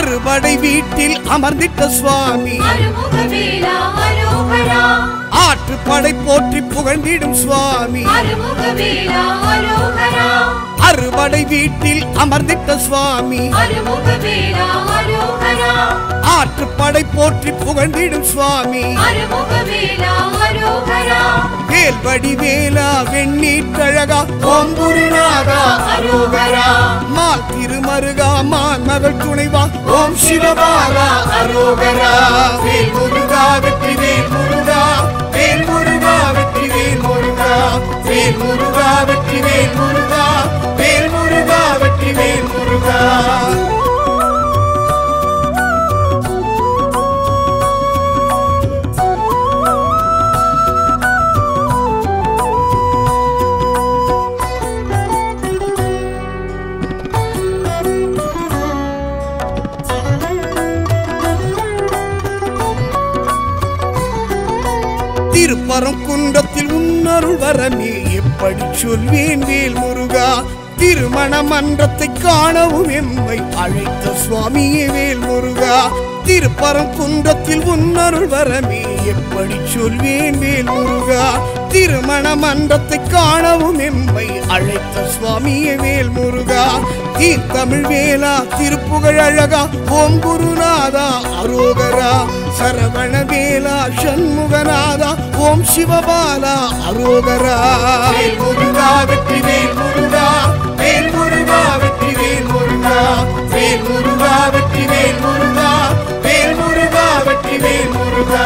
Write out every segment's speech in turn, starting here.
அறுபடை வீட்டில் அமர்ந்திட்ட சுவாமி அருமுகவேலா அரோகரா ஆற்றுப்படை போற்றி புகழ்ந்திடும் சுவாமி அருமுகவேலா அரோகரா அறுபடை வீட்டில் அமர்ந்திட்ட சுவாமி அருமுகவேலா அரோகரா ஆற்றுப்படை போற்றி புகழ்ந்திடும் சுவாமி அருமுகவேலா அரோகரா வேல்வடி வேலா வெண்ணீற்றழகா ஓம் குருநாதா அரோகரா மால் திருமருகா மான் மகள் துணைவா ஓம் சிவபாலா அரோகரா வேல் முருகா வெற்றி வேல் முருகா வேல் முருகா வெற்றி வேல் முருகா வேல் முருகா வெற்றி வேல் முருகா வேல் முருகா வெற்றி வேல் முருகா திருப்பரம் குன்றத்தில் உன்னருள் வரமே எப்படி சொல்வேன் வேல் முருகா திருமண மன்றத்தை காணவும் எம்மை அழைத்த சுவாமியே வேல் முருகா திருப்பரம் குன்றத்தில் உன்னருள் வரமே எப்படி சொல்வேன் வேல் முருகா திருமண மன்றத்தை காணவும் எம்மை அழைத்த சுவாமியே வேல் முருகா தீர்த்தமிழ் வேலா திருப்புகழ் அழகா ஓம் குருநாதா அரோகரா சரவண வேலா சண்முகநாதா ஓம் சிவபாலா அரோகரா வேல் முருகா வெற்றி வேல் முருகா வேல் முருகா வெற்றி வேல் முருகா வேல் முருகா வெற்றி வேல் முருகா வேல் முருகா வெற்றி வேல் முருகா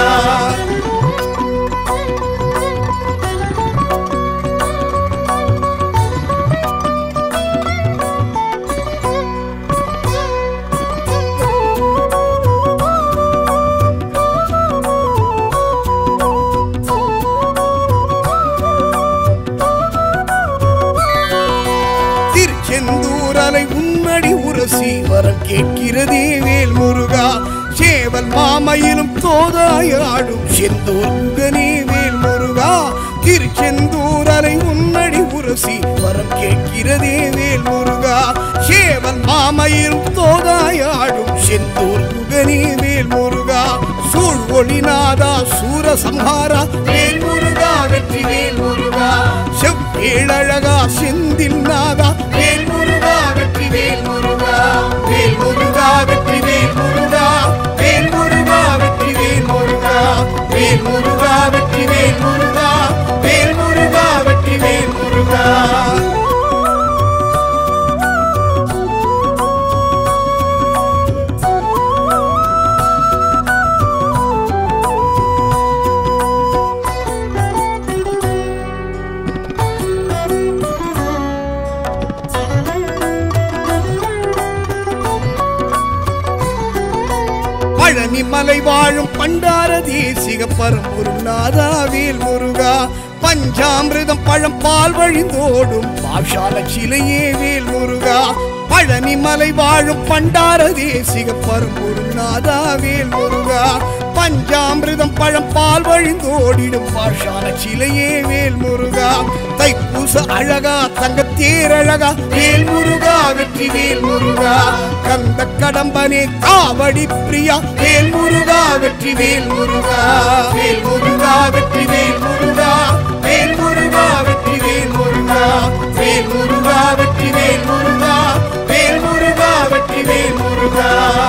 திருச்செந்தூர் அலை உன்னடி உரசி வரம் கேட்கிறதே வேல் முருகா சேவல் மாமையிலும் தோதாயாடும் செந்தூர் முகனே வேல் முருகா திருச்செந்தூர் அலை உன்னடி உரசி வரம் கேட்கிறதே வேல் முருகா சேவல் மாமையிலும் தோதாயாடும் செந்தூர் முகனே வேல் முருகா சூழ் ஒளிநாதா சூரசம்ஹாரா வேல் முருகா வெற்றி வேல் முருகா செவ்வேழழகா செந்தில் நாதா வேல் முருகா வெற்றி வேல் முருகா வேல் முருகா வெற்றி வேல் முருகா வேல் முருகா வெற்றி வேல் முருகா வேல் முருகா வெற்றி வேல் முருகா வேல் முருகா வெற்றி வேல் முருகா பழனி மலை வாழும் பண்டார தேசிக பரம்பொருள் நாதாவேல் முருகா பஞ்சாமிர்தம் பழம் பால் வழிந்தோடும் பாஷால சிலையே வேல் முருகா பழனி மலை வாழும் பண்டார தேசிக பரம்பொருள் நாதாவேல் முருகா பஞ்சாமிர்தம் பழம் பால் வழிந்தோடிடும் பாஷால சிலையே வேல் முருகா தைப்பூச அழகா தங்கத்தேர் அழகா வேல் முருகா வெற்றி வேல் முருகா கந்த கடம்பனே காவடி பிரியா வேல் முருகா வெற்றி வேல் முருகா வேல் முருகா வெற்றி வேல் முருகா வேல் முருகா வெற்றி வேல் முருகா வேல் முருகா வெற்றி வேல் முருகா வேல் முருகா வெற்றி வேல் முருகா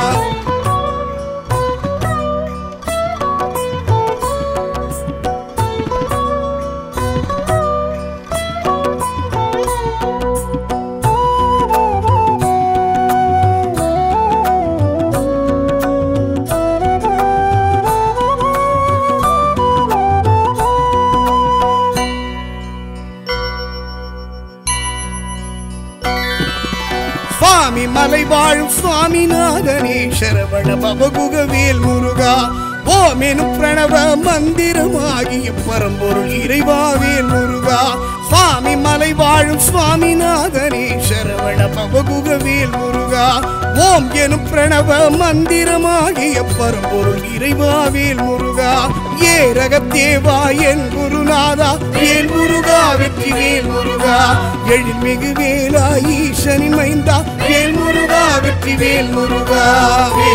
சுவாமி மலை வாழும் சுவாமிநாதனே சரவண பவகுகவேல் முருகா ஓமெனும் பிரணவ மந்திரமாகிய பரம்பொருள் இறைவாவேல் முருகா சுவாமி மலை வாழும் சுவாமிநாதனே சரவண பவகுகவேல் முருகா ஓம் எனும் பிரணவ மந்திரமாகிய பரம்பொருள் இறைவாவேல் முருகா ஏரகத்தேவா என் குருநாதா வேல் முருகா வெற்றி வேல் முருகா எழில்மிகு வேலா ஈசனின் மைந்தா வேல் முருகா வெற்றி வேல் முருகா வேல்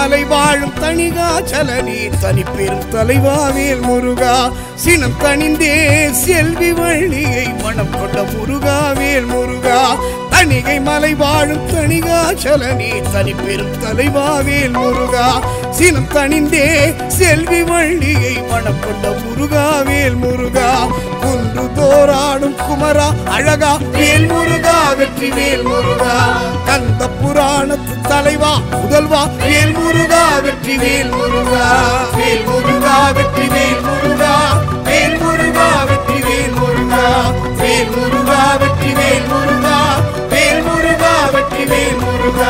மலை வாழும் தணிகாச்சலனே தனி பெரும் தலைவாவேல் முருகா சினம் தணிந்தே செல்வி வள்ளியை மனம் கொண்ட முருகாவேல் முருகா தணிகை மலை வாழும் தணிகாச்சலனே தனி பெரும் தலைவாவேல் முருகா சினம் தணிந்தே செல்வி வள்ளியை மனம் கொண்ட முருகாவேல் முருகா குன்று தோராடும் குமரா அழகா வேல் முருகா வெற்றி வேல் முருகா கந்த புராணத்து தலைவா முதல்வா வேல் முருகா வெற்றி வேல் முருகா வேல் முருகா வெற்றி வேல் முருகா வேல் முருகா வெற்றி வேல் முருகா வேல் முருகா வெற்றி வேல் முருகா வேல் முருகா வெற்றி வேல் முருகா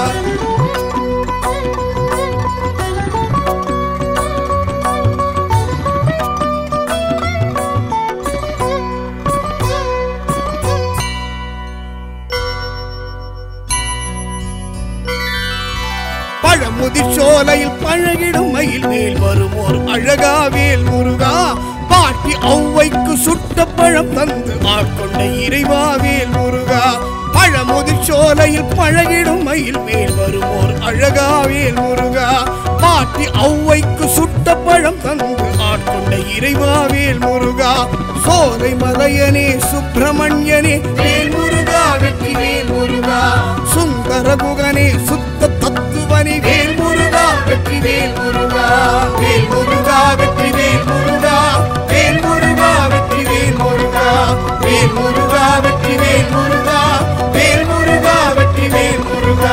பழமுதிர் சோலையில் பழகிடும் மயில் மேல் வருமோர் அழகா வேல் முருகா பாட்டி ஔவைக்கு சுட்ட பழம் தந்து ஆட்கொண்ட இறைவா வேல் முருகா பழமுதிர் சோலையில் பழகிடும் மயில் மேல் வருமோர் அழகா வேல் முருகா பாட்டி ஔவைக்கு சுட்ட பழம் தந்து ஆட்கொண்ட இறைவா வேல் முருகா சோலை மலையனே சுப்பிரமணியனே வேல் முருகா வெற்றி வேல் முருகா சுந்தர குகனே சுத்த தத்துவனே வேல் முருகா வெற்றி வேல் முருகா வேல் முருகா வெற்றி வேல் முருகா வேல் முருகா வெற்றி வேல் முருகா வேல் முருகா வெற்றி வேல் முருகா வேல் முருகா வெற்றி வேல் முருகா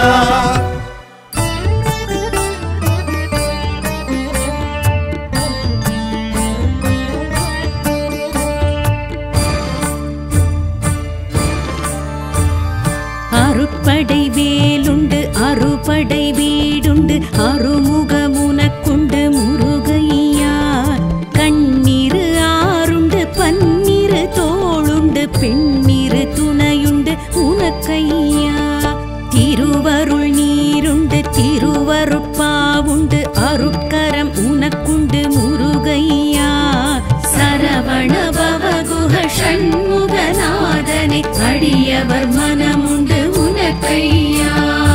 அறுப்படை வேலுண்டு அறுபடை வீடுண்டு அறுமுகமுனக்குண்டு முருகையா கண்ணீரு ஆறுண்டு பன்னிரு தோளுண்டு பெண்ணிரு துணையுண்டு உனக்கையா திருவருள் நீருண்டு திருவருட்பாவுண்டு அருட்கரம் உனக்குண்டு முருகையா சரவண பவகுஹ ஷண்முகநாதனை அடியவர் மனமுண்டு உனக்கையா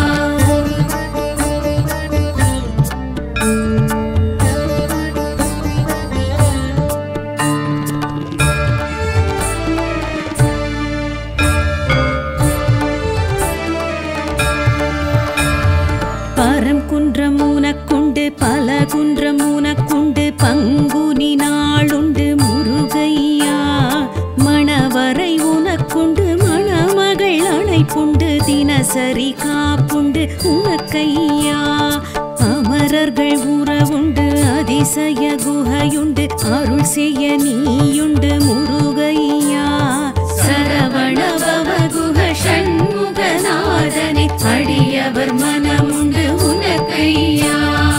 பரம் குன்றம் உனக்குண்டு பல குன்றம் உனக்குண்டு பங்குனி நாளுண்டு முருகையா மணவரை உனக்குண்டு மணமகள் அழைப்புண்டு தினசரி காப்புண்டு உனக்கையா அமரர்கள் உறவுண்டு அதிசய குகையுண்டு அருள் செய்ய நீயுண்டு முருகையா சரவண பவகுஹ ஷண்முகநாதனை அடியவர் மனமுண்டு உனக்கையா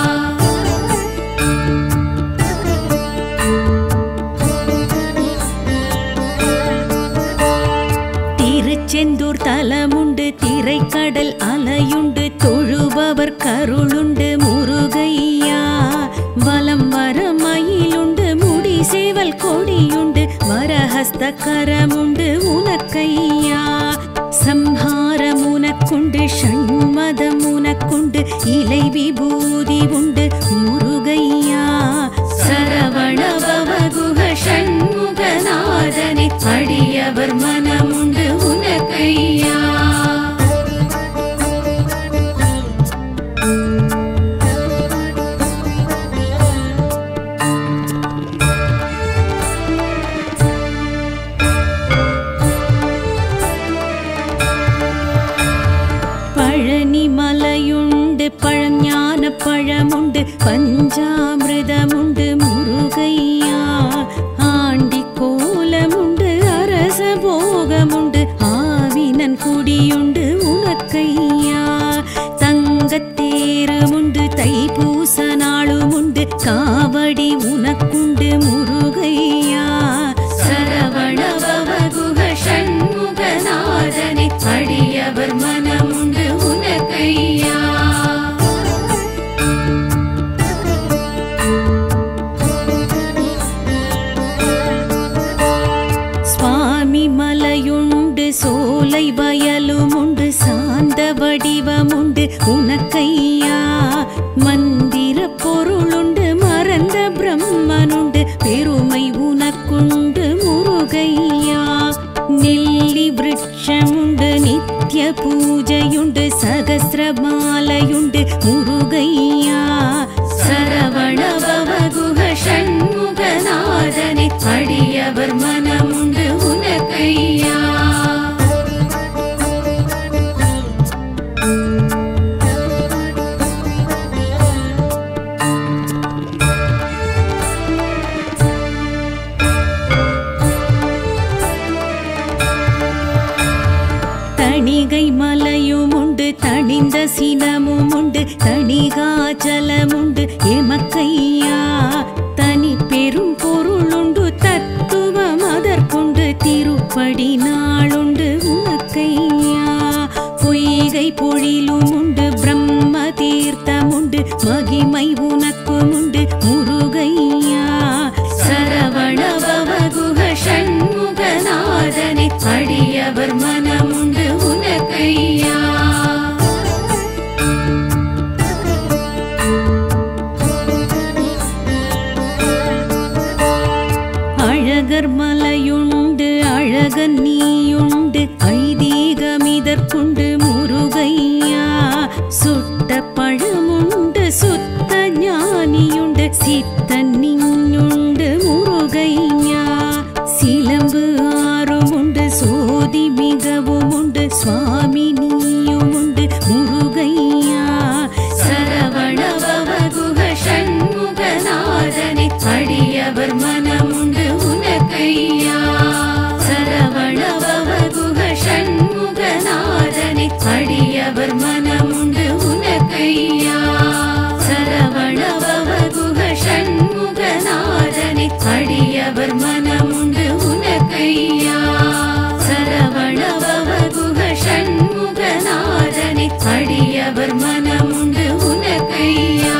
திருச்செந்தூர் தலமுண்டு திரைக்கடல் அலையுண்டு தொழுபவர் கருளுண்டு முருகையா வலம் வர மயிலுண்டு முடி சேவல் கொடியுண்டு வரஹஸ்த கரமுண்டு உனக்கையா சம்ஹாரம் உனக்குண்டு ஷண்மதம் உனக்குண்டு இலை விபூதி உண்டு முருகையா சரவண பவகுஹ ஷண்முகநாதனை அடியவர் மனமுண்டு உனக்கையா பழனி மலையுண்டு பழஞான பழமுண்டு பஞ்சாமிர்தமுண்டு முருகையா ஆண்டி கோலமுண்டு அரச போகமுண்டு ஆவினன் குடியுண்டு உனக்கையா தங்கத்தேருமுண்டு தைப்பூச நாளுமுண்டு காவடி உனக்குண்டு முருகையா சரவண பவகுஹ ஷண்முகநாதனை அடியவர் மனமுண்டு உனக்கையா சுவாமி மலையுண்டு சோலை வயலுமுண்டு சாந்த வடிவமுண்டு உனக்கையா மந்திர பொருளுண்டு மறந்த பிரம்மனுண்டு பெருமை உனக்குண்டு முருகையா நெல்லி விருட்சமுண்டு நித்ய பூஜையுண்டு சகசிரமாலையுண்டு முருகையா சரவண பவகுக ஷண்முகநாதனே அடியவர் மனமுண்டு உனக்கையா தணிகை மலையும் உண்டு தணிந்த சினமும் உண்டு தணிகாச்சலமுண்டு எமக்கையா தனி பெரும் பொருளுண்டு தத்துவம் அதற்குண்டு திருப்படி நாளுண்டு உனக்கையா பொய்கை பொழிலும் உண்டு பிரம்ம தீர்த்தமுண்டு மகிமை உனக்கும் உண்டு முருகையா சரவண பவகுக ஷண்முகநாதனே அடியவர் மனமுண்டு உனக்கையா அழகர் மலையுண்டு அழகன் நீயுண்டு ஐதீகமிதற்குண்டு முருகையா சுட்ட பழமுண்டு சுத்த ஞானியுண்டு சித்தன் நின்னுண்டு முருகையா சிலம்பு ஆறும் உண்டு சோதி மிகவும் உண்டு சுவாமி நீயும் உண்டு முருகையா சரவண பவகுக ஷண்முகநாதனே அடியவர் மனமுண்டு உனக்கையா சரவண பவகுக ஷண்முகநாதனே அடியவர் மனமுண்டு உனக்கையா சரவண பவகுக ஷண்முகநாதனே அடியவர் மனமுண்டு உனக்கையா சரவண பவகுக ஷண்முகநாதனே அடியவர் மனமுண்டு உனக்கையா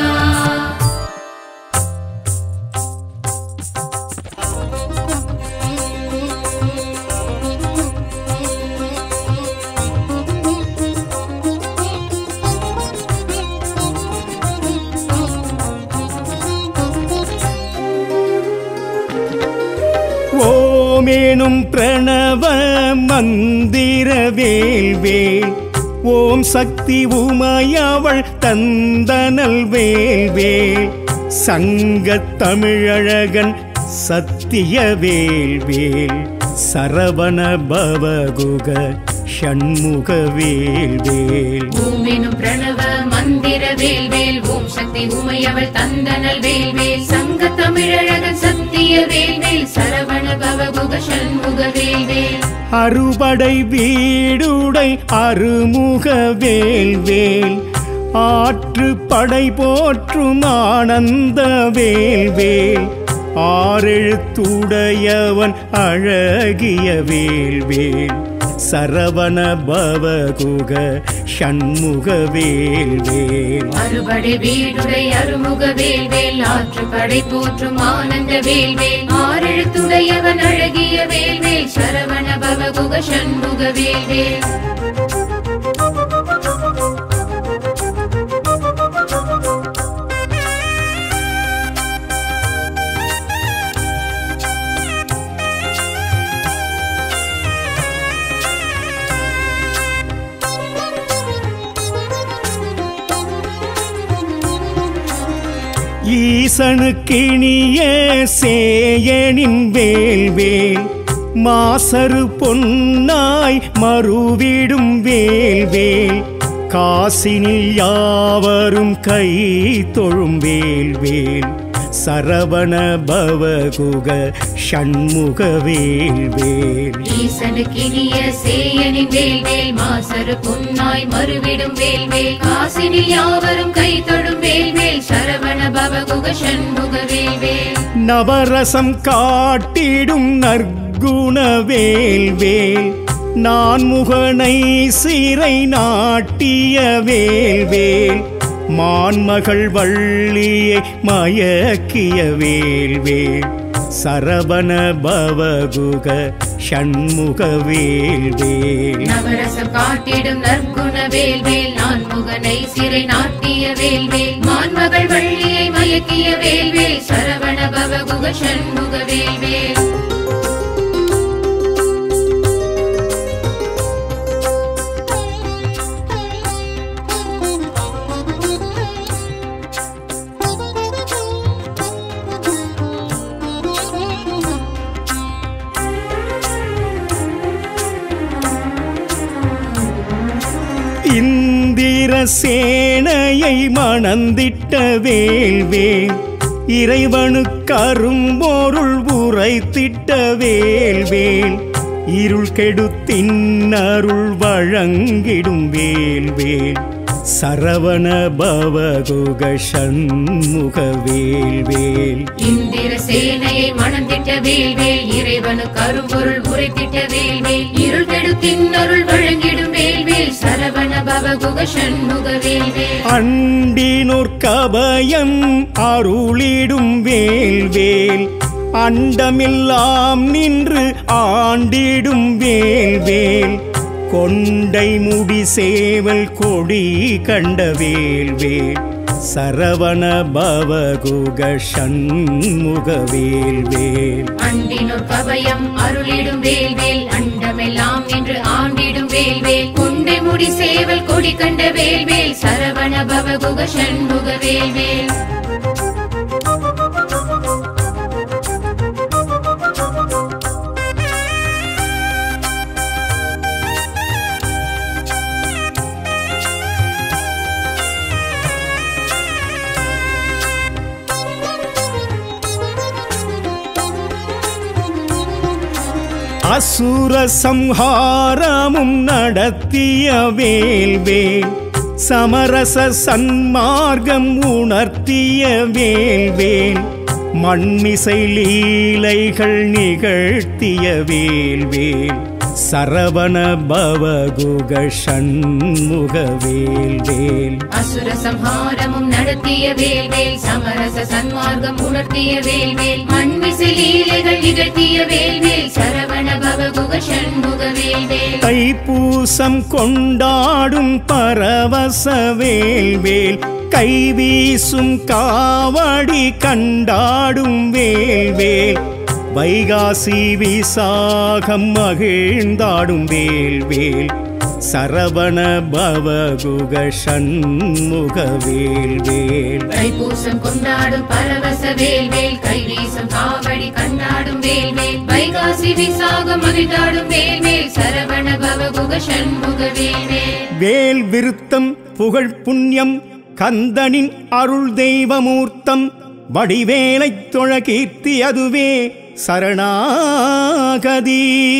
ஓமேனும் பிரணவ மந்திர வேல்வேல் ஓம் சக்தி உமையவள் தந்தனல் வேல்வேல் சங்கத் தமிழழகன் சத்திய வேல்வேல் சரவண பவகுக ஷண்முக வேல்வேல் ஓமெனும் பிரணவ மந்திர வேல்வேல் ஓம் சக்தி உமையவள் தந்தனல் வேல்வேல் சங்க தமிழழகன் சத்திய வேல்வேல் சரவண பவகுக சண்முக வேல்வேல் அறுபடை வீடுடை அருமுக வேல்வேல் ஆற்று படை போற்றும் ஆனந்த வேல்வேல் ஆறெழுத்துடையவன் அழகிய வேல்வேல் சரவண பவகுக ஷண்முக வேல்வேல் அறுபடை வீடுடை அருமுக வேல்வேல் ஆற்று படை போற்றும் ஆனந்த வேல்வேல் ஆறெழுத்துடையவன் அழகிய வேல்வேல் சரவண பவகுக சண்முக வேல்வேல் ஈசனுக்கிணிய சேயனின் வேல்வேல் மாசரு பொன்னாய் மறுவிடும் வேல்வேல் காசினில் யாவரும் கை தொழும் வேல்வேல் சரவண பவகுக ஷண்முக வேல்வேல் ஈசனுக்கினிய சேயனின் வேல்வேல் மாசரு பொன்னாய் மறுவிடும் வேல்வேல் காசினில் யாவரும் கை தொடும் வேல்வேல் சரவண பவகுக சண்முக வேல்வேல் நவரசம் காட்டிடும் நற்குண வேல்வேல் நான் முகனை சிறை நாட்டிய வேல்வேல் மான்மகள் வள்ளியை மயக்கிய வேல்வேல் சரவண பவகுக ஷண்முக வேல்வேல் நவரசம் காட்டிடும் நற்குண வேல்வேல் நான் முகனை சிறை நாட்டிய வேல்வேல் மான்மகள் வள்ளியை மயக்கிய வேல்வேல் சரவண பவகுக சண்முக வேல்வேல் இந்திர சேனையை மணந்திட்ட வேல்வேல் இறைவனுக்கு அரும்பொருள் உரைத்திட்ட வேல்வேல் இருள் கெடுத்தின் அருள் வழங்கிடும் வேல்வேல் சரவண பவகுக சண்முக வேல்வேல் இந்திர சேனையை மணந்திட்ட வேல்வேல் இறைவனு கரும்பொருள் உரைத்திட்ட வேல்வேல் இருள் கெடுத்தின் அருள் வழங்கிடும் வேல்வேல் சரவண பவகுக சண்முக வேல்வேல் அண்டினோர் கபயம் அருளிடும் வேல்வேல் அண்டமெல்லாம் நின்று ஆண்டிடும் வேல்வேல் கொண்டை முடி சேவல் கொடி கண்ட வேல்வேல் சரவண பவகுக சண்முக வேல்வேல் அண்டினோர் கவயம் அருளிடும் வேல்வேல் அண்டமெல்லாம் என்று ஆண்டிடும் வேல்வேல் கொண்டை முடி சேவல் கொடி கண்ட வேல்வேல் சரவண பவகுக சண்முக வேல்வேல் அசுர சம்ஹாரமும் நடத்திய வேல்வேல் சமரச சன்மார்க்கம் உணர்த்திய வேல்வேல் மண்மிசை லீலைகள் நிகழ்த்திய வேல்வேல் சரவண பவகுக சண்முக வேல்வேல் அசுர சம்ஹாரமும் நடத்திய வேல்வேல் சமரச சன்மார்க்கம் உணர்த்திய வேல்வேல் மண்மிசை லீலைகள் நிகழ்த்திய வேல்வேல் சரவண பவகுக சண்முக வேல்வேல் தைப்பூசம் கொண்டாடும் பரவச வேல்வேல் கைவீசும் காவடி கண்டாடும் வேல்வேல் வைகாசி விசாகம் மகிழ்ந்தாடும் வேல்வேல் சரவண பவகுக சண்முக வேல்வேல் தைப்பூசம் கொண்டாடும் பரவச வேல்வேல் கைவீசம் காவடி கண்டாடும் வேல்வேல் வைகாசி விசாகம் மகிழ்ந்தாடும் வேல்வேல் சரவண பவகுக சண்முக வேல்வேல் வேல் விருத்தம் புகழ் புண்ணியம் கந்தனின் அருள் தெய்வமூர்த்தம் வடிவேலைத் தொழ கீர்த்தி அதுவே சரணாகதி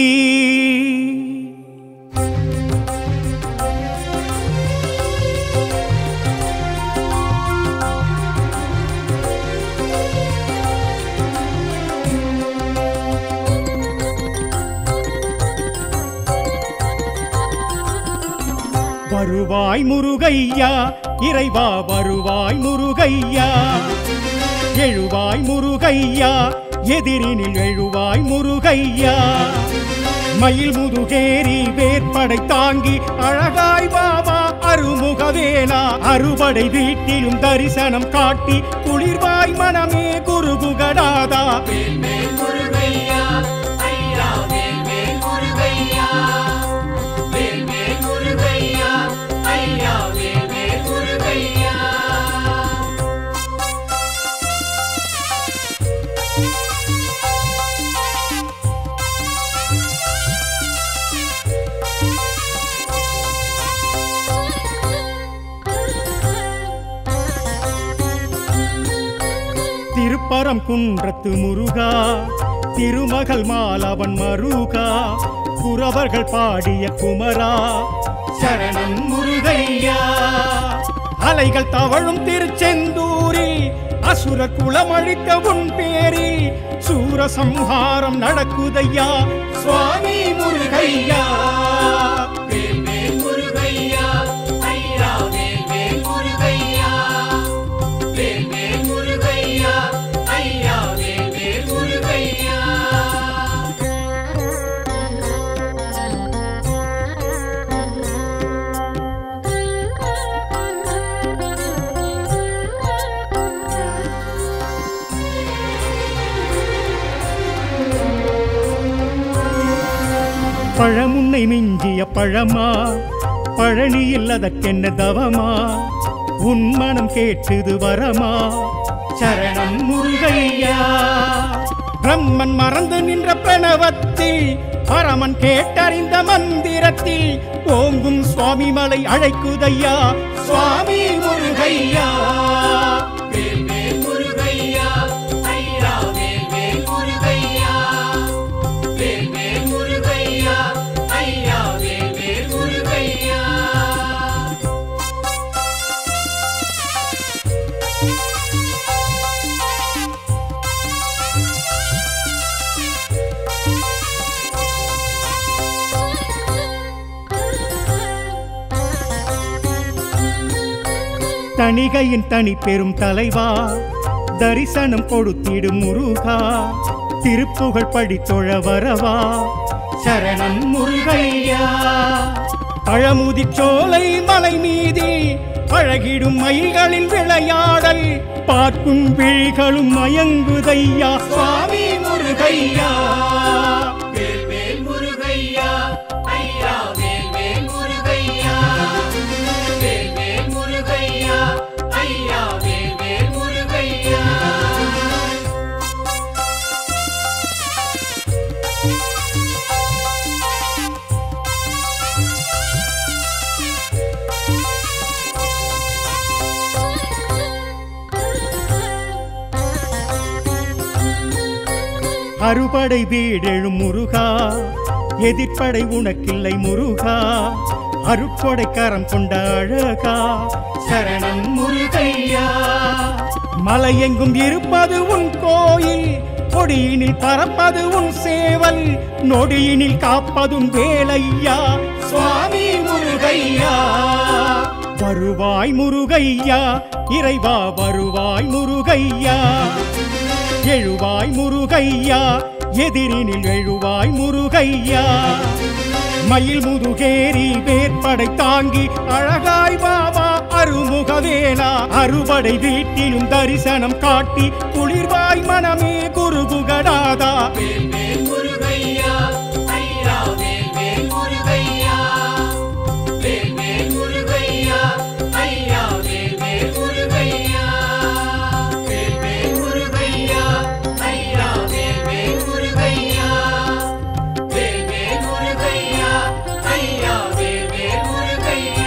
வருவாய் முருகையா இறைவா வருவாய் முருகையா எழுவாய் முருகையா எதிரினில் எழுவாய் முருகையா மயில் முதுகேரி வேற்படை தாங்கி அழகாய் பாபா அருமுகவேலா அறுபடை வீட்டிலும் தரிசனம் காட்டி குளிர்வாய் மனமே குருகுகடாதா திருப்பரம் குன்றத்து முருகா திருமகள் மாலவன் மருகா குறவர்கள் பாடிய குமரா சரணம் முருகையா அலைகள் தவழும் திருச்செந்தூரில் அசுர குலமழித்த உன் பேரில் சூரசம்ஹாரம் நடக்குதையா சுவாமி முருகையா பழமா பழனியில் அதற்கென்ன தவமா உன் மனம் கேட்டது வரமா சரணம் முருகையா பிரம்மன் மறந்து நின்ற பிரணவத்தில் பரமன் கேட்டறிந்த மந்திரத்தில் ஓங்கும் சுவாமி மலை அழைக்குதையா சுவாமி முருகையா வேல்வேல் முருகையா ஐயா வேல்வேல் முருகையா வேல்வேல் முருகையா ஐயா வேல்வேல் முருகையா தணிகையின் தனி பெரும் தலைவா தரிசனம் கொடுத்திடும் முருகா திருப்புகழ் படித்தொழ வரவா சரணம் முருகையா பழமுதிர் சோலை மலை மீதில் அழகிடும் மயில்களின் விளையாடல் பார்க்கும் விழிகளும் மயங்குதையா சுவாமி முருகையா வேல்வேல் முருகையா ஐயா வேல்வேல் முருகையா வேல்வேல் முருகையா ஐயா வேல்வேல் முருகையா அறுபடை வீடெழும் முருகா எதிர்ப்படை உனக்கில்லை முருகா அருட்கொடை கரம் கொண்ட அழகா சரணம் முருகையா மலையெங்கும் இருப்பது உன் கோயில் கொடியினில் பறப்பது உன் சேவல் நொடியினில் காப்பதும் வேலையா சுவாமி முருகையா வருவாய் முருகையா இறைவா வருவாய் முருகையா எழுவாய் முருகையா எதிரினில் எழுவாய் முருகையா மயில் முதுகேரி வேற்படை தாங்கி அழகாய் பாபா அருமுகவேலா அறுபடை வீட்டிலும் தரிசனம் காட்டி குளிர்வாய் மனமே குருகுகடாதா வேல்வேல் முருகையா ஐயா வேல்வேல் முருகையா வேல்வேல் முருகையா ஐயா வேல்வேல் முருகையா வேல்வேல் முருகையா ஐயா வேல்வேல் முருகையா வேல்வேல் முருகையா ஐயா வேல்வேல் முருகையா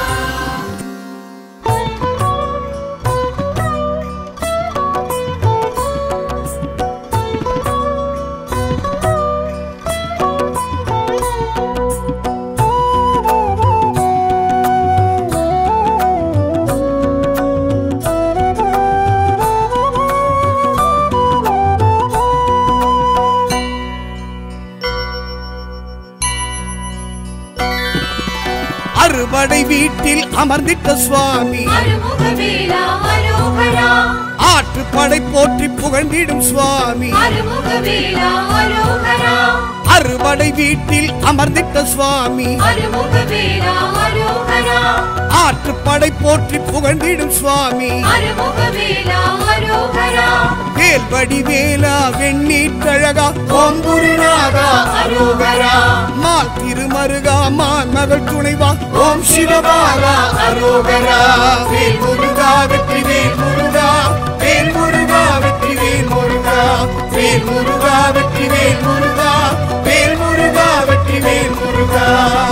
அறுபடை வீட்டில் அமர்ந்திட்ட சுவாமி அருமுகவேலா அரோகரா ஆற்றுப்படை போற்றி புகழ்ந்திடும் சுவாமி அருமுகவேலா அரோகரா அறுபடை வீட்டில் அமர்ந்திட்ட சுவாமி அருமுகவேலா அரோகரா ஆற்றுப்படை போற்றி புகழ்ந்திடும் சுவாமி அருமுகவேலா அரோகரா வேல்படி வேலா வெண்ணீற்றழகா ஓம் குருநாதா அரோகரா மால் திருமருகா மான் மகள் துணைவா ஓம் சிவபாலா அரோகரா வேல் முருகா வெற்றி வேல் முருகா வேல் முருகா வெற்றி வேல் முருகா வேல் முருகா வெற்றி வேல் முருகா வேல் முருகா வெற்றி வேல் முருகா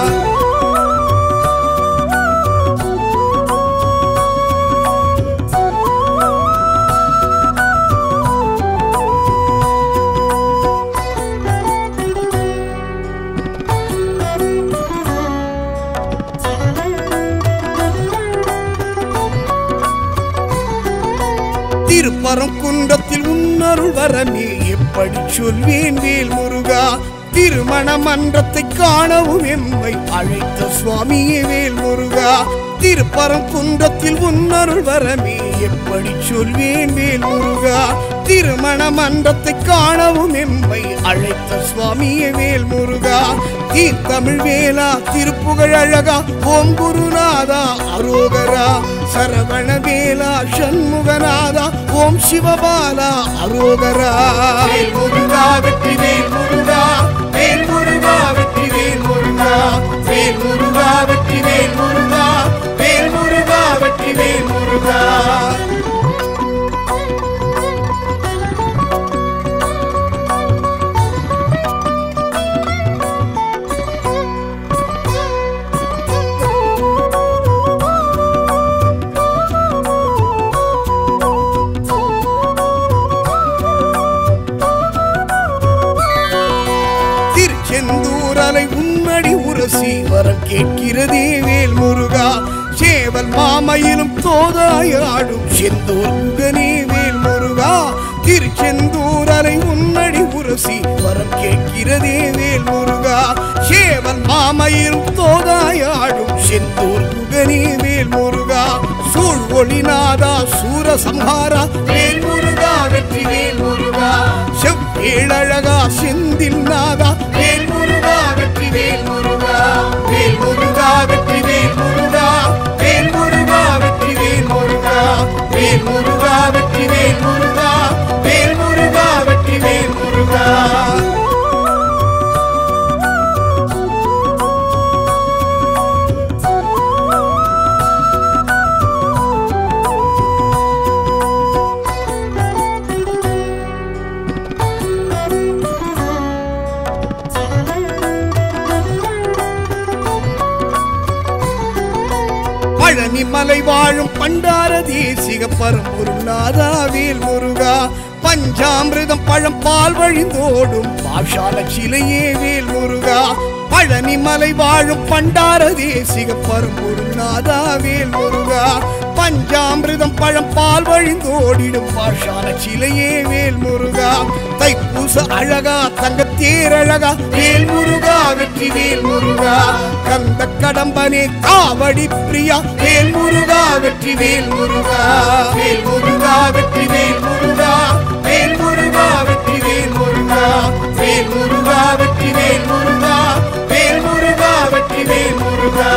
திருப்பரம் குன்றத்தில் உன்னருள் வரமே எப்படி சொல்வேன் வேல் முருகா திருமண மன்றத்தை காணவும் எம்மை அழைத்த சுவாமியே வேல் முருகா திருப்பரம் குன்றத்தில் உன்னருள் வரமே எப்படி சொல்வேன் வேல் முருகா திருமண மன்றத்தை காணவும் எம்மை அழைத்த சுவாமியே வேல் முருகா தீர்த்தமிழ் வேலா திருப்புகழ் அழகா ஓம் குருநாதா அரோகரா சரவண வேலா சண்முகநாதா ஓம் சிவபாலா அரோகரா வேல் முருகா வெற்றி வேல் முருகா வேல் முருகா வெற்றி வேல் முருகா முருகா வேல் முருகா வெற்றி வேல் முருகா வேல் முருகா வெற்றி வேல் முருகா திருச்செந்தூர் அலை உன்னடி உரசி வரம் கேட்கிறதே வேல் முருகா சேவல் மாமையிலும் தோதாயாடும் செந்தூர் முகனே வேல் முருகா திருச்செந்தூர் அலை உன்னடி உரசி வரம் கேட்கிறதே வேல் முருகா சேவல் மாமையிலும் தோதாயாடும் செந்தூர் முகனே வேல் முருகா சூழ் ஒளிநாதா சூர சம்ஹாரா வேல் முருகா வெற்றி வேல் முருகா செவ்வேழழகா செந்தில் நாதா வேல் முருகா வெற்றி வேல் முருகா வேல் முருகா வெற்றி வேல் முருகா வேல் முருகா வெற்றி வேல் முருகா வேல் முருகா வெற்றி வேல் முருகா வேல் முருகா வெற்றி வேல் முருகா பழனி மலை வாழும் பண்டார தேசிக பரம்பொருள் நாதா வேல் முருகா பஞ்சாமிர்தம் பழம் பால் வழிந்தோடும் பாஷால சிலையே வேல் முருகா பழனி மலை வாழும் பண்டார தேசிக பரம்பொருள் நாதா வேல் முருகா பஞ்சாமிர்தம் பழம் பால் வழிந்தோடிடும் பாஷால சிலையே வேல் முருகா தைப்பூச அழகா தங்கத்தேர் அழகா வேல் முருகா வெற்றி வேல் முருகா கந்த கடம்பனே காவடி பிரியா வேல் முருகா வெற்றி வேல் முருகா வேல் முருகா வெற்றி வேல் முருகா வேல் முருகா வெற்றி வேல் முருகா வேல் முருகா வெற்றி வேல் முருகா வேல் முருகா வெற்றி வேல் முருகா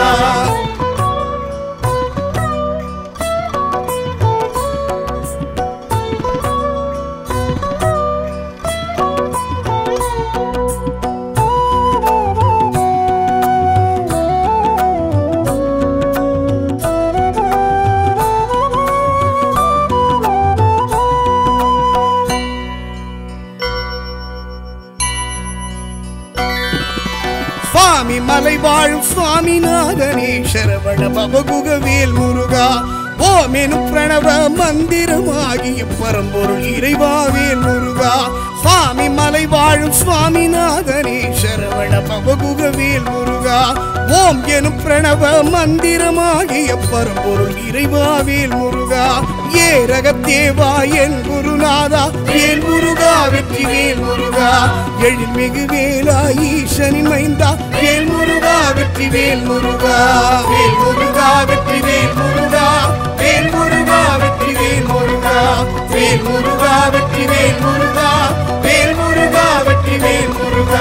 சுவாமி மலை வாழும் சுவாமிநாதனே சரவண பவகுக வேல் முருகா ஓமெனும் பிரணவ மந்திரமாகிய பரம்பொருள் இறைவா வேல் முருகா சுவாமி மலை வாழும் சுவாமிநாதனே சரவண பவகுக வேல் முருகா ஓம் எனும் பிரணவ மந்திரமாகிய பரம்பொருள் இறைவா வேல் முருகா ஏரகத்தேவா என் குருநாதா வேல் முருகா வெற்றி வேல் முருகா எழில்மிகு வேலா ஈசனின் மைந்தா வேல் முருகா வெற்றி வேல் முருகா வேல் முருகா வெற்றி வேல் முருகா வேல் முருகா வெற்றி வேல் முருகா வேல் முருகா வெற்றி வேல் முருகா வேல் முருகா வெற்றி வேல் முருகா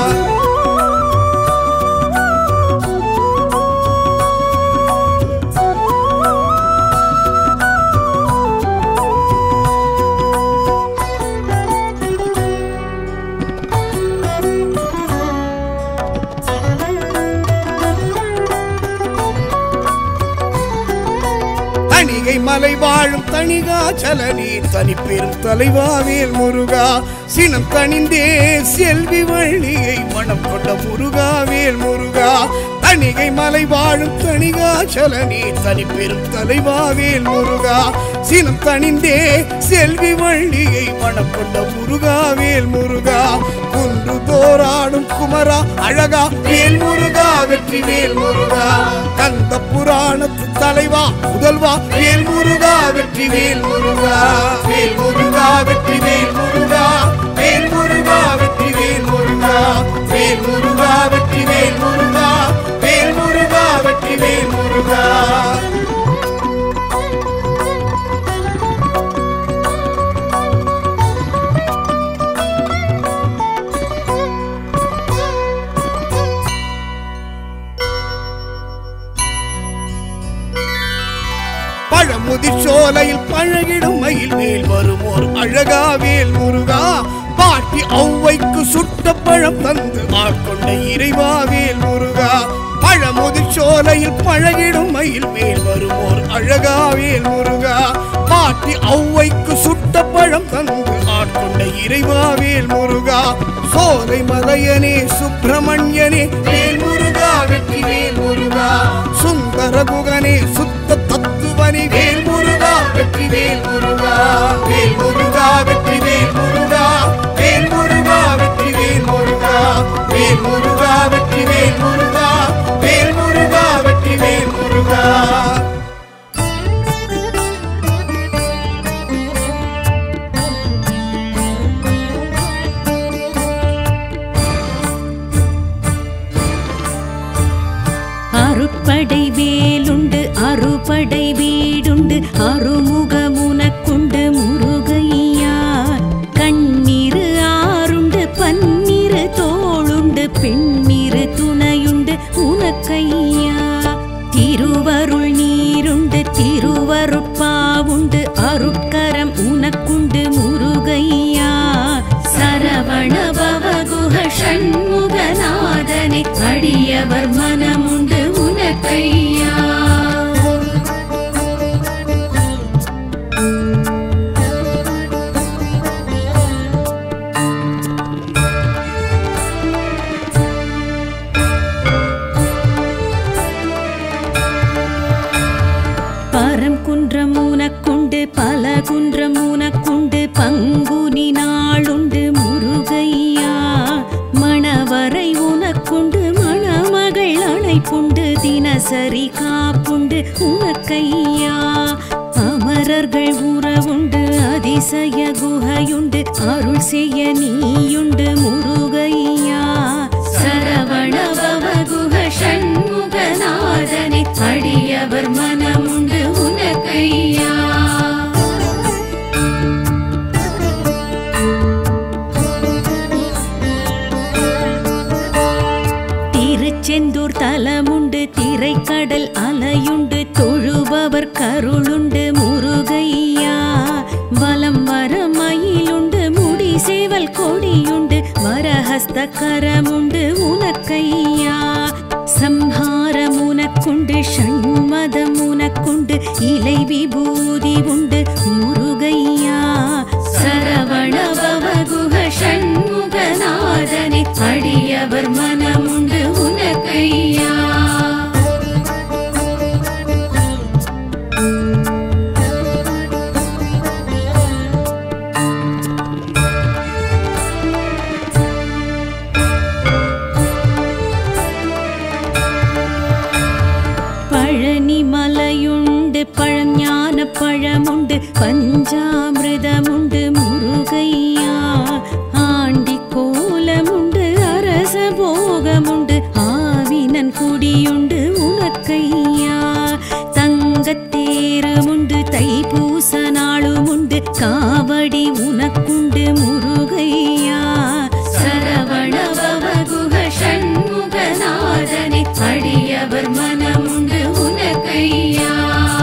தணிகை மலை வாழும் தணிகாச்சலனே தனி பெரும் தலைவாவேல் முருகா சினம் தணிந்தே செல்வி வள்ளியை மனம் கொண்ட முருகாவேல் முருகா தணிகை மலை வாழும் தணிகாச்சலனே தனி பெரும் தலைவாவேல் முருகா சினம் தணிந்தே செல்வி வள்ளியை மனம் கொண்ட முருகாவேல் முருகா குன்று தோராடும் குமரா அழகா வேல் முருகா வெற்றி வேல் முருகா கந்த புராணத்து தலைவா முதல்வா வேல் முருகா வெற்றி வேல் முருகா வேல் முருகா வெற்றி வேல் முருகா வேல் முருகா வெற்றி வேல் முருகா வேல் முருகா வெற்றி வேல் முருகா வேல் முருகா வெற்றி வேல் முருகா பழமுதிர் சோலையில் பழகிடும் மயில் மேல் வருமோர் அழகா வேல் முருகா பாட்டி ஔவைக்கு சுட்ட பழம் தந்து ஆட்கொண்ட இறைவாவேல் முருகா பழமுதிர் சோலையில் பழகிடும் மயில் மேல் வருமோர் அழகாவேல் முருகா பாட்டி ஔவைக்கு சுட்ட பழம் தந்து ஆட்கொண்ட இறைவாவேல் முருகா சோலை மலையனே சுப்பிரமணியனே வேல் முருகா வெற்றி வேல் முருகா சுந்தர குகனே சுத்த தத்துவனே வேல் முருகா வெற்றி வேல் முருகா வேல் முருகா வெற்றி வேல் முருகா வேல் முருகா வெற்றி வேல் முருகா வேல் முருகா வெற்றி வேல் முருகா வேல் முருகா வெற்றி வேல் முருகா அருட்படை வேலுண்டு அறுபடை வீடுண்டு அருமுகமுனக்குண்டு முருகையா கண்ணீரு ஆறுண்டு பன்னிரு தோளுண்டு பெண்ணிரு துணையுண்டு உனக்கையா திருவருள் நீருண்டு திருவருட்பாவுண்டு அருட்கரம் உனக்குண்டு முருகையா சரவண பவகுஹ ஷண்முகநாதனே அடியவர் மனமுண்டு உனக்கையா பரம் குன்றம் உனக்குண்டு பல குன்றம் உனக்குண்டு பங்குனி நாளுண்டு முருகையா மணவரை உனக்குண்டு மணமகள் அணைப்புண்டு தினசரி காப்புண்டு உனக்கையா அமரர்கள் உறவுண்டு அதிசய குகையுண்டு அருள் செய்ய நீயுண்டு முருகையா சரவண பவகுஹ ஷண்முகநாதனே அடியவர் மனமுண்டு உனக்கையா திருச்செந்தூர் தலமுண்டு திரைக்கடல் அலையுண்டு தொழுபவர் கருளுண்டு முருகையா வலம் வர மயிலுண்டு முடி சேவல் கொடியுண்டு வரஹஸ்த கரமுண்டு உனக்கையா சம்ஹாரம் உனக்குண்டு ஷண்மதம் உனக்குண்டு இலை விபூதி உண்டு முருகையா சரவண பவகுஹ ஷண்முகநாதனே அடியவர் மனமுண்டு உனக்கையா பழனி மலையுண்டு பழஞான பழமுண்டு பஞ்சாமிரதமுண்டு முருகையா ஆண்டி கோலமுண்டு அரச போகமுண்டு ஆவினன் குடியுண்டு உனக்கையா தங்கத்தேருமுண்டு தைப்பூச நாளுமுண்டு காவடி உனக்குண்டு முருகையா சரவண பவகுஹ ஷண்முகநாதனே அடியவர் மனமுண்டு உனக்கையா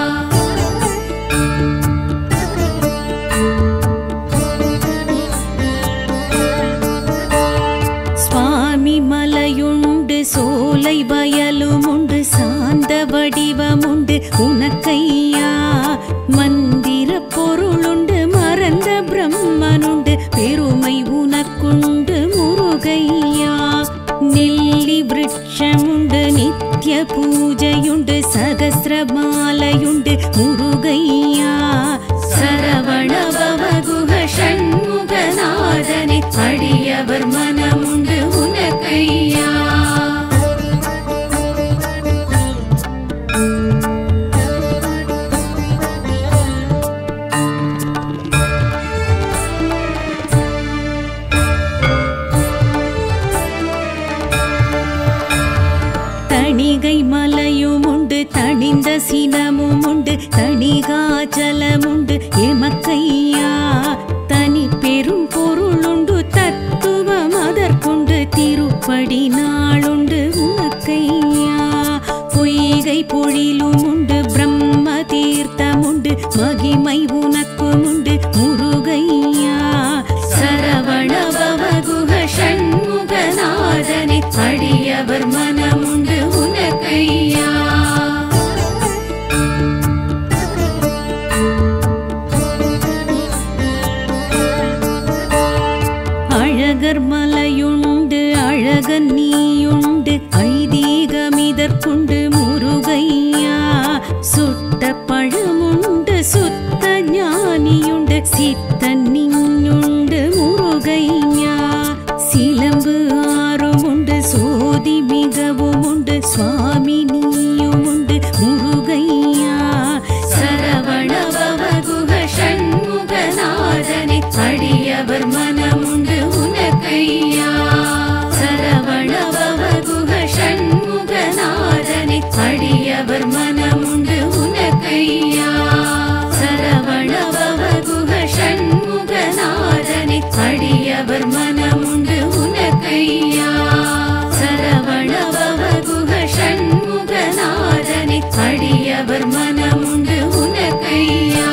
சுவாமி மலையுண்டு சோலை வயலுமுண்டு சாந்த வடிவமுண்டு உனக்கையா மந்திர பொருளுண்டு மறந்த பிரம்மனுண்டு பெருமை உனக்குண்டு முருகையா நெல்லி விருட்சமுண்டு நித்ய பூஜையுண்டு சகசிரமாலையுண்டு முருகையா சரவண பவகுஹ ஷண்முகநாதனே அடியவர் மனமுண்டு உனக்கையா தணிகை மலையும் உண்டு தணிந்த சினமும் உண்டு தணிகாச்சலமுண்டு எமக்கையா தனி பெரும் பொருளுண்டு தத்துவம் அதற்குண்டு திருப்படி நாளுண்டு உனக்கையா பொய்கை பொழிலும் உண்டு பிரம்ம தீர்த்தமுண்டு மகிமை உனக்கும் உண்டு முருகையா சரவண முகநாதனே அடியவர் மனமுண்டு உனக்கையா அழகர் மலையுண்டு அழகன் நீயுண்டு ஐதீகமிதற்குண்டு முருகையா சுட்ட பழமுண்டு சுத்த ஞானியுண்டு சித்தன் நின்னுண்டு முருகையா சிலம்பு ஆறும் உண்டு சோதி மிகவும் உண்டு சுவாமி நீயும் உண்டு முருகையா சரவணபவ குக ஷண்முகநாதனே அடியவர் மனமுண்டு உனக்கையா சரவணபவ குக ஷண்முகநாதனே அடியவர் மனமுண்டு உனக்கையா சரவணபவ குக ஷண்முகநாதனே அடியவர் மனமுண்டு உனக்கையா சரவணபவ குக ஷண்முகநாதனே அடியவர் மனமுண்டு உனக்கையா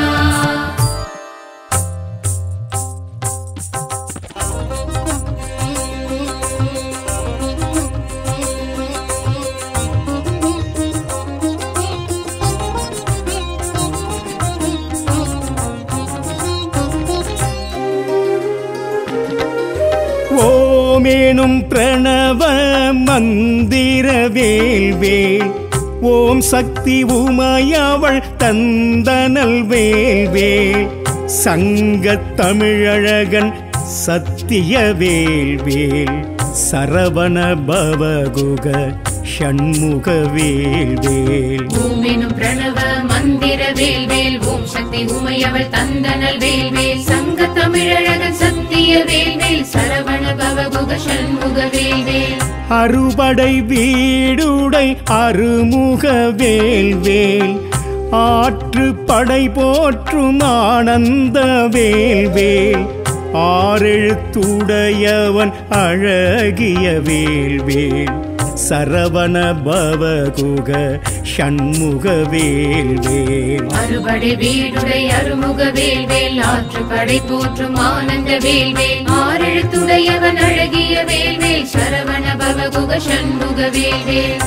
ஓமேனும் பிரணவ மந்திர வேல்வேல் ஓம் சக்தி உமையவள் தந்தனல் வேல்வேல் சங்கத் தமிழழகன் சத்திய வேல்வேல் சரவண பவகுக ஷண்முக வேல்வேல் ஓமெனும் பிரணவ மந்திர வேல்வேல் ஓம் சக்தி உமையவள் தந்தனல் வேல்வேல் சங்க தமிழழகன் சத்திய வேல்வேல் சரவண பவகுக சண்முக வேல்வேல் அறுபடை வீடுடை அருமுக வேல்வேல் ஆற்று படை போற்றும் ஆனந்த வேல்வேல் ஆறெழுத்துடையவன் அழகிய வேல்வேல் சரவண பவகுக ஷண்முக வேல்வேல் அறுபடை வீடுடை அருமுக வேல்வேல் ஆற்று படை போற்றும் ஆனந்த வேல்வேல் ஆறெழுத்துடையவன் அழகிய வேல்வேல் சரவண பவகுக சண்முக வேல்வேல்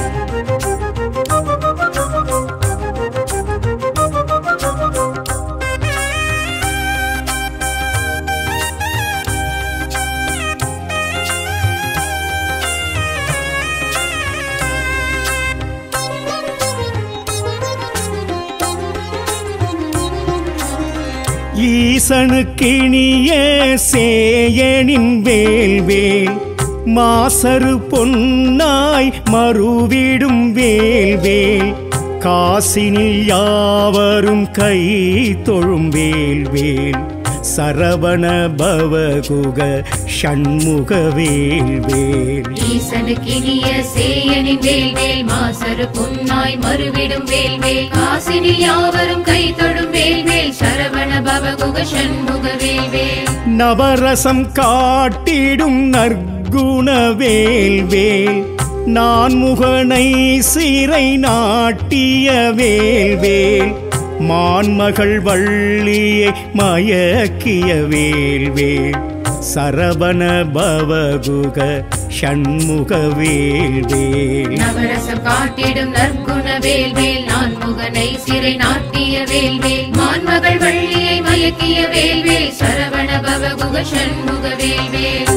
ஈசனுக்கிணிய சேயனின் வேல்வேல் மாசரு பொன்னாய் மறுவிடும் வேல்வேல் காசினில் யாவரும் கை தொழும் வேல்வேல் சரவண பவகுக ஷண்முக வேல்வேல் ஈசனுக்கினிய சேயனின் வேல்வேல் மாசரு பொன்னாய் மறுவிடும் வேல்வேல் காசினில் யாவரும் கை தொடும் வேல்வேல் சரவண பவகுக சண்முக வேல்வேல் நவரசம் காட்டிடும் நற்குண வேல்வேல் நான் முகனை சிறை நாட்டிய வேல்வேல் மான்மகள் வள்ளியை மயக்கிய வேல்வேல் சரவண பவகுக ஷண்முக வேல்வேல் நவரசம் காட்டிடும் நற்குண வேல்வேல் நான் முகனை சிறை நாட்டிய வேல்வேல் மான்மகள் வள்ளியை மயக்கிய வேல்வேல் சரவண பவகுக சண்முக வேல்வேல்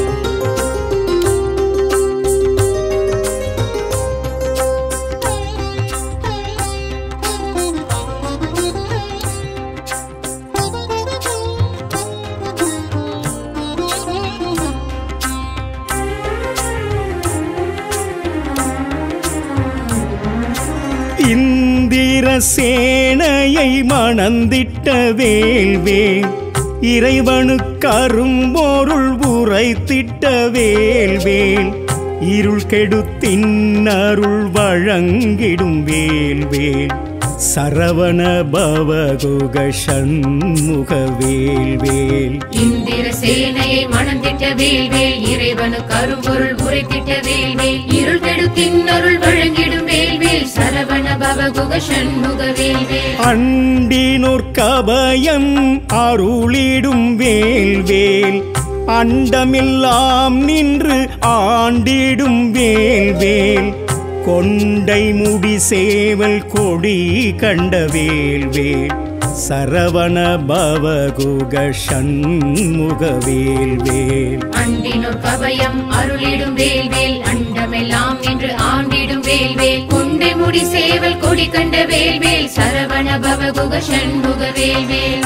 இந்திர சேனையை மணந்திட்ட வேல்வேல் இறைவனுக்கரும்பொருள் உரைத்திட்ட வேல்வேல் இருள் கெடுத்தின் அருள் வழங்கிடும் வேல்வேல் சரவண பவகுக சண்முக வேல்வேல் இந்திர சேனையை மணந்திட்ட வேல்வேல் இறைவனு கரும்பொருள் உரைத்திட்ட வேல்வேல் இருள் கெடுத்தின் அருள் வழங்கிடும் வேல்வேல் சரவண பவகுக சண்முக வேல்வேல் அண்டினோர் கபயம் அருளிடும் வேல்வேல் அண்டமெல்லாம் நின்று ஆண்டிடும் வேல் வேல் கொண்டை முடி சேவல் கொடி கண்ட வேல் வேல் சரவண பவகுக சண்முக வேல் வேல் அண்டினோர் கவயம் அருளிடும் வேல்வேல் அண்டமெல்லாம் நின்று ஆண்டிடும் வேல்வேல் குண்டை முடி சேவல் கொடி கண்ட வேல்வேல் சரவண பவகுக சண்முக வேல்வேல்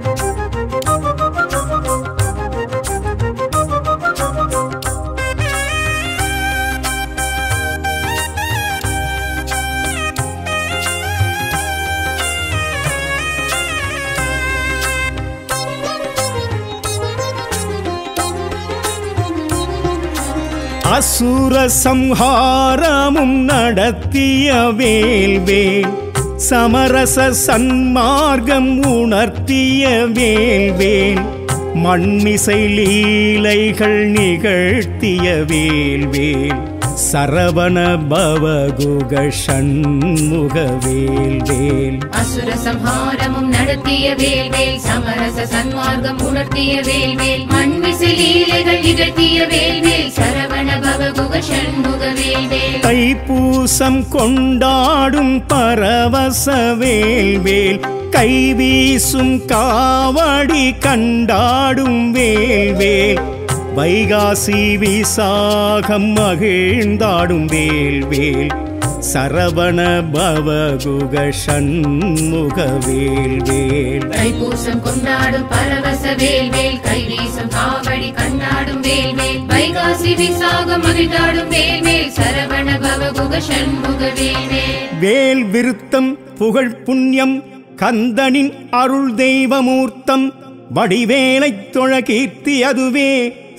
அசுர சம்ஹாரமும் நடத்திய வேல் வேல் சமரச சன்மார்க்கம் உணர்த்திய வேல் வேல் மண்மிசை லீலைகள் நிகழ்த்திய வேல் வேல் சரவண பவகுக சண்முக வேல் வேல் அசுர சம்ஹாரமும் நடத்திய வேல்வேல் சமரச சன்மார்க்கம் உணர்த்திய வேல்வேல் மண்விசை லீலைகள் நிகழ்த்திய வேல்வேல் சரவண பவகுக சண்முக வேல்வேல் தைப்பூசம் கொண்டாடும் பரவச வேல்வேல் கைவீசும் காவடி கண்டாடும் வேல்வேல் வைகாசி விசாகம் மகிழ்ந்தாடும் வேல்வேல் சரவண பவகுக சண்முக வேல்வேல் தைப்பூசம் கொண்டாடும் பரவச வேல்வேல் கைவீசும் காவடி கண்டாடும் வேல்வேல் வைகாசி விசாகம் மகிழ்ந்தாடும் வேல்வேல் சரவண பவகுக சண்முக வேல்வேல் வேல் விருத்தம் புகழ் புண்ணியம் கந்தனின் அருள் தெய்வமூர்த்தம் வடிவேலைத் தொழ கீர்த்தி அதுவே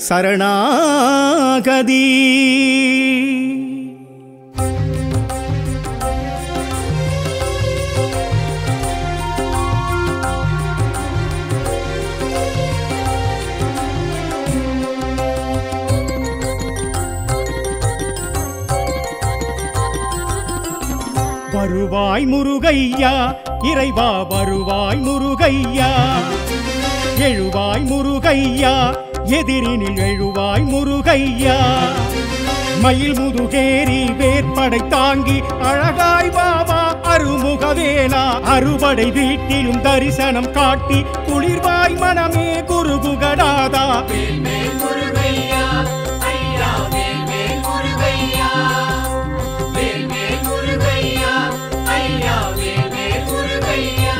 சரணாகதி வருவாய் முருகையா இறைவா வருவாய் முருகையா எழுவாய் முருகையா எதிரினில் எழுவாய் முருகையா மயில் முதுகேரி வேற்படை தாங்கி அழகாய் பாபா அருமுகவேலா அறுபடை வீட்டிலும் தரிசனம் காட்டி குளிர்வாய் மனமே குருகுகடாதா வேல்வேல் முருகையா ஐயா வேல்வேல் முருகையா வேல்வேல் முருகையா ஐயா வேல்வேல் முருகையா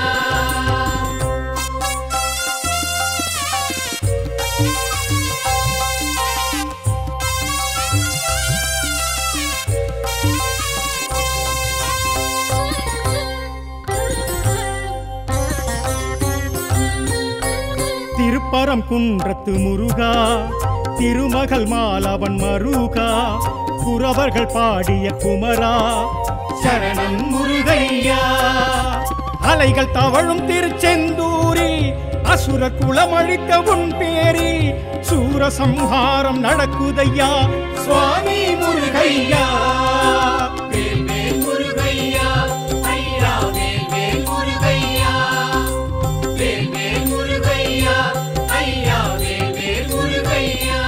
திருப்பரம் குன்றத்து முருகா திருமகள் மாலவன் மருகா குறவர்கள் பாடிய குமரா சரணம் முருகையா அலைகள் தவழும் திருச்செந்தூரில் அசுர குலமழித்த உன் பேரில் சூரசம்ஹாரம் நடக்குதையா சுவாமி முருகையா வேல்வேல் முருகையா ஐயா வேல்வேல் முருகையா வேல்வேல் முருகையா ஐயா வேல்வேல் முருகையா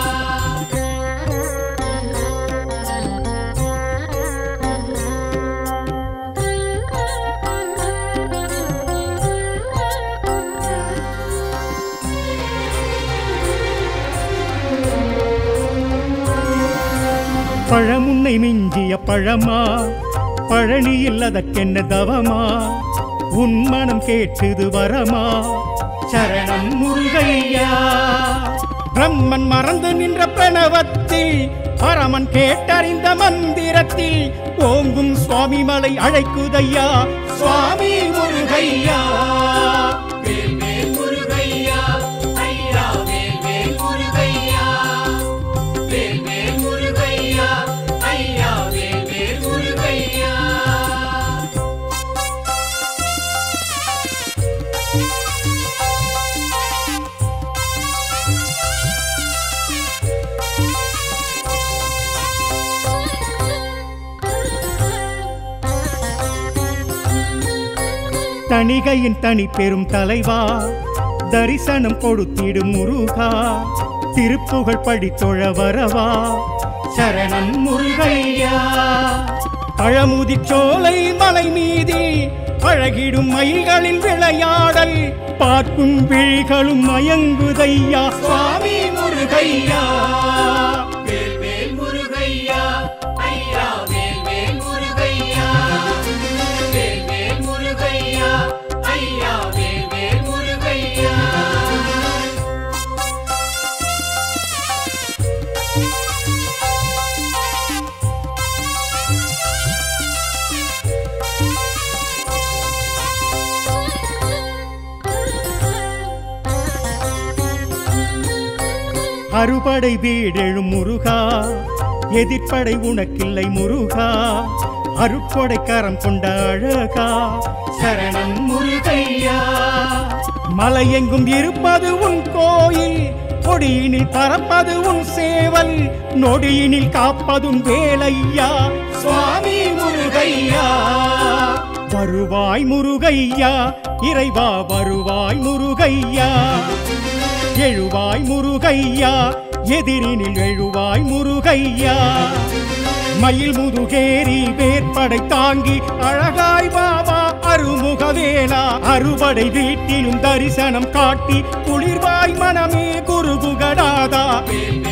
பழமுன்னை மிஞ்சிய பழமா பழனியில் அதற்கென்ன தவமா உன் மனம் கேட்டது வரமா சரணம் முருகையா பிரம்மன் மறந்து நின்ற பிரணவத்தில் பரமன் கேட்டறிந்த மந்திரத்தில் ஓங்கும் சுவாமி மலை அழைக்குதையா சுவாமி முருகையா வேல்வேல் முருகையா ஐயா வேல்வேல் முருகையா வேல்வேல் முருகையா ஐயா வேல்வேல் முருகையா தணிகையின் தனி பெரும் தலைவா தரிசனம் கொடுத்திடும் முருகா திருப்புகழ் படித்தொழ வரவா சரணம் முருகையா பழமுதிச்சோலை மலை மீதி பழகிடும் மயில்களின் விளையாடல் பார்க்கும் விழிகளும் மயங்குதையா சுவாமி முருகையா வேல் வேல் முருகையா ஐயா வேல் வேல் முருகையா வேல் வேல் முருகையா ஐயா வேல் வேல் முருகையா அறுபடை வீடெழும் முருகா எதிர்ப்படை உனக்கில்லை முருகா அருட்கொடை கரம் கொண்ட அழகா சரணம் முருகையா மலையெங்கும் இருப்பது உன் கோயில் கொடியினில் பறப்பது உன் சேவல் நொடியினில் காப்பதும் வேலையா சுவாமி முருகையா வருவாய் முருகையா இறைவா வருவாய் முருகையா எழுவாய் முருகையா எதிரினில் எழுவாய் முருகையா மயில் முதுகேரி வேற்படை தாங்கி அழகாய் பாபா அருமுகவேலா அறுபடை வீட்டிலும் தரிசனம் காட்டி குளிர்வாய் மனமே குருகுகடாதா வேல்